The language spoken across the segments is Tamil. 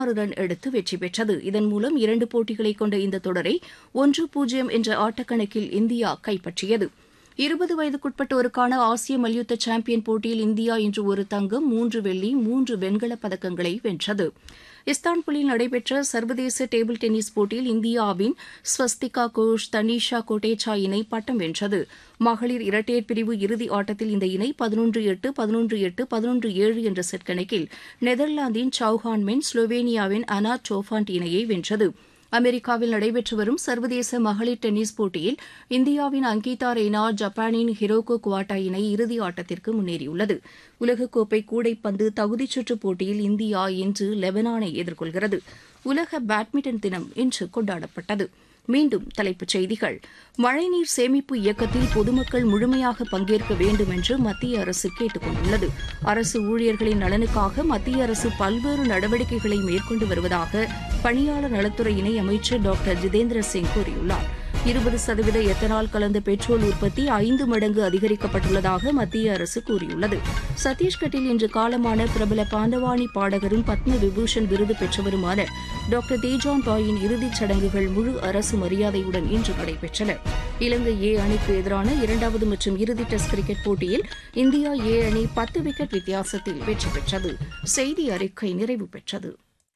ஆறு ரன் எடுத்து வெற்றி பெற்றது இதன் மூலம் இரண்டு போட்டிகளை கொண்ட இந்த தொடரை ஒன்று பூஜ்ஜியம் என்ற ஆட்டக்கணக்கில் இந்தியா கைப்பற்றியது இருபது வயதுக்குட்பட்டோருக்கான ஆசிய மல்யுத்த சாம்பியன் போட்டியில் இந்தியா இன்று ஒரு தங்கம் மூன்று வெள்ளி மூன்று வெண்கலப் பதக்கங்களை வென்றது இஸ்தான்புல்லில் நடைபெற்ற சர்வதேச டேபிள் டென்னிஸ் போட்டியில் இந்தியாவின் ஸ்வஸ்திகா கோஷ் தனீஷா கோட்டேச்சா இணை பட்டம் வென்றது மகளிர் இரட்டையர் பிரிவு இறுதி ஆட்டத்தில் இந்த இணை பதினொன்று எட்டு பதினொன்று எட்டு பதினொன்று ஏழு என்ற செட் கணக்கில் நெதர்லாந்தின் சவுஹான் மென் ஸ்லோவேனியாவின் அனா டோஃபாண்ட் இணையை வென்றது அமெரிக்காவில் நடைபெற்று வரும் சர்வதேச மகளிர் டென்னிஸ் போட்டியில் இந்தியாவின் அங்கிதா ரெய்னா ஜப்பானின் ஹிரோகோ குவாட்டா இணை இறுதி ஆட்டத்திற்கு முன்னேறியுள்ளது உலகக்கோப்பை கூடைப்பந்து தகுதிச் சுற்றுப் போட்டியில் இந்தியா இன்று லெபனானை எதிர்கொள்கிறது உலக பேட்மிண்டன் தினம் இன்று கொண்டாடப்பட்டது மீண்டும் தலைப்புச் செய்திகள் மழைநீர் சேமிப்பு இயக்கத்தில் பொதுமக்கள் முழுமையாக பங்கேற்க வேண்டும் என்று மத்திய அரசு கேட்டுக் கொண்டுள்ளது அரசு ஊழியர்களின் நலனுக்காக மத்திய அரசு பல்வேறு நடவடிக்கைகளை மேற்கொண்டு வருவதாக பணியாளர் நலத்துறை இணை அமைச்சர் டாக்டர் ஜிதேந்திர சிங் கூறியுள்ளார் இருபது சதவீத எத்தனால் கலந்த பெட்ரோல் உற்பத்தி ஐந்து மடங்கு அதிகரிக்கப்பட்டுள்ளதாக மத்திய அரசு கூறியுள்ளது சத்தீஸ்கட்டில் இன்று காலமான பிரபல பாண்டவாணி பாடகரும் பத்ம விபூஷன் விருது பெற்றவருமான டாக்டர் தேஜான் ராயின் இறுதிச் சடங்குகள் முழு அரசு மரியாதையுடன் இன்று நடைபெற்றன இலங்கை ஏ அணிக்கு எதிரான இரண்டாவது மற்றும் இறுதி டெஸ்ட் கிரிக்கெட் போட்டியில் இந்தியா ஏ அணி பத்து விக்கெட் வித்தியாசத்தில் வெற்றி பெற்றது செய்தி அறிக்கை நிறைவு பெற்றது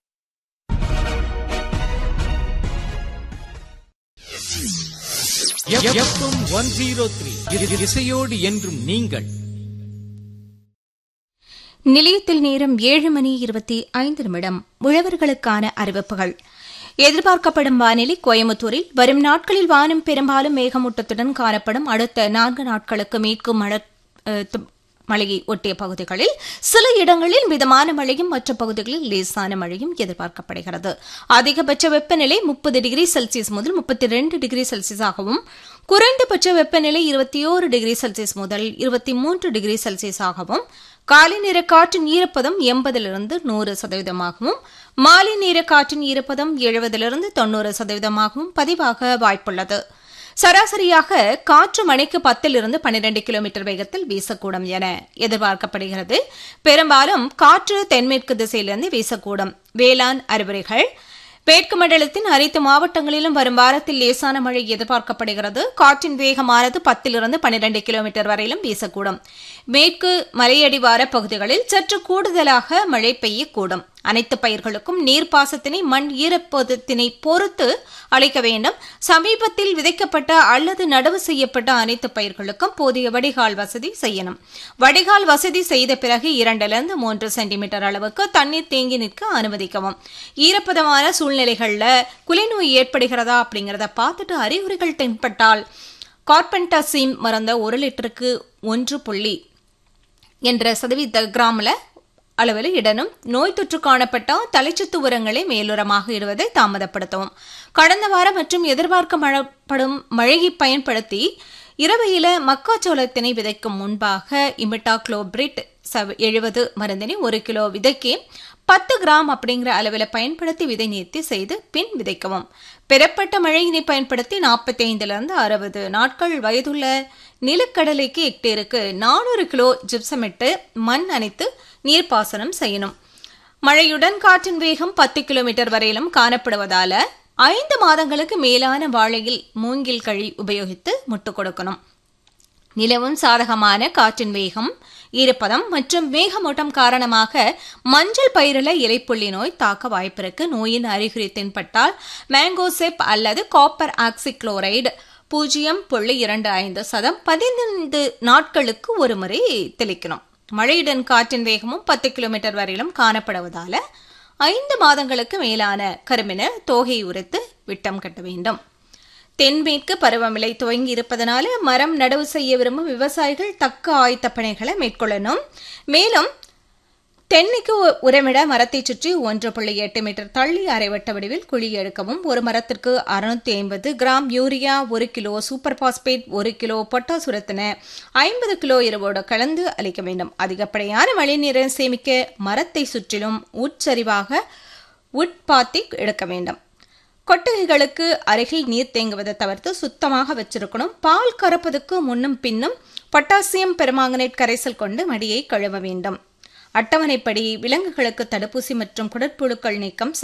எஃப்எம் ஒன் ஜீரோ த்ரீ இசையோடு என்றும் நீங்கள் நிலையத்தில் நேரம் ஏழு மணி இருபத்தி ஐந்து நிமிடம் உழவர்களுக்கான அறிவிப்புகள் எதிர்பார்க்கப்படும் வானிலை கோயம்புத்தூரில் வரும் நாட்களில் வானம் பெரும்பாலும் மேகமூட்டத்துடன் காணப்படும் அடுத்த நான்கு நாட்களுக்கு மீட்கும் மழை மழையை ஒட்டிய பகுதிகளில் சில இடங்களில் மிதமான மழையும் மற்ற பகுதிகளில் லேசான மழையும் எதிர்பார்க்கப்படுகிறது அதிகபட்ச வெப்பநிலை முப்பது டிகிரி செல்சியஸ் முதல் முப்பத்தி ரெண்டு டிகிரி செல்சியஸாகவும் குறைந்தபட்ச வெப்பநிலை இருபத்தி ஓரு டிகிரி செல்சியஸ் முதல் இருபத்தி மூன்று டிகிரி செல்சியஸாகவும் காலை நேர காற்றின் ஈரப்பதம் எண்பதிலிருந்து நூறு சதவீதமாகவும் மாலை நேர காற்றின் ஈரப்பதம் எழுபதிலிருந்து தொன்னூறு சதவீதமாகவும் பதிவாக வாய்ப்புள்ளது சராசரியாக காற்று மணிக்கு பத்திலிருந்து பன்னிரண்டு கிலோமீட்டர் வேகத்தில் வீசக்கூடும் என எதிர்பார்க்கப்படுகிறது பெரும்பாலும் காற்று தென்மேற்கு திசையிலிருந்து வீசக்கூடும் வேளாண் அறிவுரைகள் மேற்கு மண்டலத்தின் அனைத்து மாவட்டங்களிலும் வரும் வாரத்தில் லேசான மழை எதிர்பார்க்கப்படுகிறது காற்றின் வேகமானது பத்திலிருந்து பன்னிரண்டு கிலோமீட்டர் வரையிலும் வீசக்கூடும் மேற்கு மலையடிவார பகுதிகளில் சற்று கூடுதலாக மழை பெய்யக்கூடும் அனைத்து பயிர்களுக்கும் நீர்ப்பாசத்தினை மண் ஈரப்பதத்தினை பொறுத்து அளிக்க வேண்டும் சமீபத்தில் விதைக்கப்பட்ட அல்லது நடவு செய்யப்பட்ட அனைத்து பயிர்களுக்கும் போதிய வடிகால் வசதி செய்யணும் வடிகால் வசதி செய்த பிறகு இரண்டிலிருந்து மூன்று சென்டிமீட்டர் அளவுக்கு தண்ணீர் தேங்கி நிற்க அனுமதிக்கவும் ஈரப்பதமான சூழ்நிலைகளில் குலைநோய் ஏற்படுகிறதா அப்படிங்கிறத பார்த்துட்டு அறிகுறிகள் தென்பட்டால் கார்பென்டாசிம் மறந்த ஒரு லிட்டருக்கு ஒன்று புள்ளி என்ற சதவீத கிராமில் அளவில் இடனும் நோய் தொற்று காணப்பட்டால் தலைச்சத்து உரங்களை மேலுரமாக இடுவதை தாமதப்படுத்தவும் கடந்த வாரம் மற்றும் எதிர்பார்க்கப்படும் மழையை பயன்படுத்தி இரவையில மக்காச்சோளத்தினை விதைக்கும் முன்பாக இமிட்டாக்ளோபிரிட் எழுபது மருந்தினை ஒரு கிலோ விதைக்கு பத்து கிராம் அப்படிங்கிற அளவில் பயன்படுத்தி விதை நீர்த்தி செய்து பின் விதைக்கவும் பெறப்பட்ட மழையினை பயன்படுத்தி நாற்பத்தி ஐந்திலிருந்து அறுபது நாட்கள் வயதுள்ள நிலக்கடலைக்கு ஹெக்டேருக்கு நானூறு கிலோ ஜிப்சமிட்டு மண் அணைத்து நீர்ப்பாசனம் செய்யணும் மழையுடன் காற்றின் வேகம் பத்து கிலோமீட்டர் வரையிலும் காணப்படுவதால ஐந்து மாதங்களுக்கு மேலான வாழையில் மூங்கில் கழி உபயோகித்து முட்டு கொடுக்கணும் நிலவும் சாதகமான காற்றின் வேகம் ஈரப்பதம் மற்றும் மேகமூட்டம் காரணமாக மஞ்சள் பயிரில இலைப்புள்ளி நோய் தாக்க வாய்ப்பிருக்கு நோயின் அறிகுறி தென்பட்டால் மேங்கோசெப் அல்லது காப்பர் ஆக்சிக்ளோரைடு பூஜ்ஜியம் புள்ளி இரண்டு ஐந்து சதம் பதினைந்து நாட்களுக்கு ஒரு முறை தெளிக்கணும் மழையுடன் காற்றின் வேகமும் பத்து கிலோமீட்டர் வரையிலும் காணப்படுவதால ஐந்து மாதங்களுக்கு மேலான கருமின தோகை உரைத்து விட்டம் கட்ட வேண்டும் தென்மேற்கு பருவமழை துவங்கி இருப்பதனால மரம் நடவு செய்ய விரும்பும் விவசாயிகள் தக்க ஆயத்த பணிகளை மேற்கொள்ளணும் மேலும் தென்னைக்கு உரமிட மரத்தை சுற்றி ஒன்று புள்ளி எட்டு மீட்டர் தள்ளி அரைவட்ட வடிவில் குழி எடுக்கவும் ஒரு மரத்திற்கு அறுநூத்தி ஐம்பது கிராம் யூரியா ஒரு கிலோ சூப்பர் பாஸ்பேட் ஒரு கிலோ பொட்டாஸ் உரத்தின ஐம்பது கிலோ இரவோடு கலந்து அளிக்க வேண்டும் அதிகப்படியான மழைநீரை சேமிக்க மரத்தை சுற்றிலும் உட்சரிவாக உட்பாத்தி எடுக்க வேண்டும் கொட்டகைகளுக்கு அருகில் நீர் தேங்குவதை தவிர்த்து சுத்தமாக வச்சிருக்கணும் பால் கறப்பதுக்கு முன்னும் பின்னும் பொட்டாசியம் பெருமாங்கனேட் கரைசல் கொண்டு மடியை கழுவ வேண்டும் அட்டவணைப்படி விலங்குகளுக்கு தடுப்பூசி மற்றும் குடற்புழுக்கள் நீக்கம்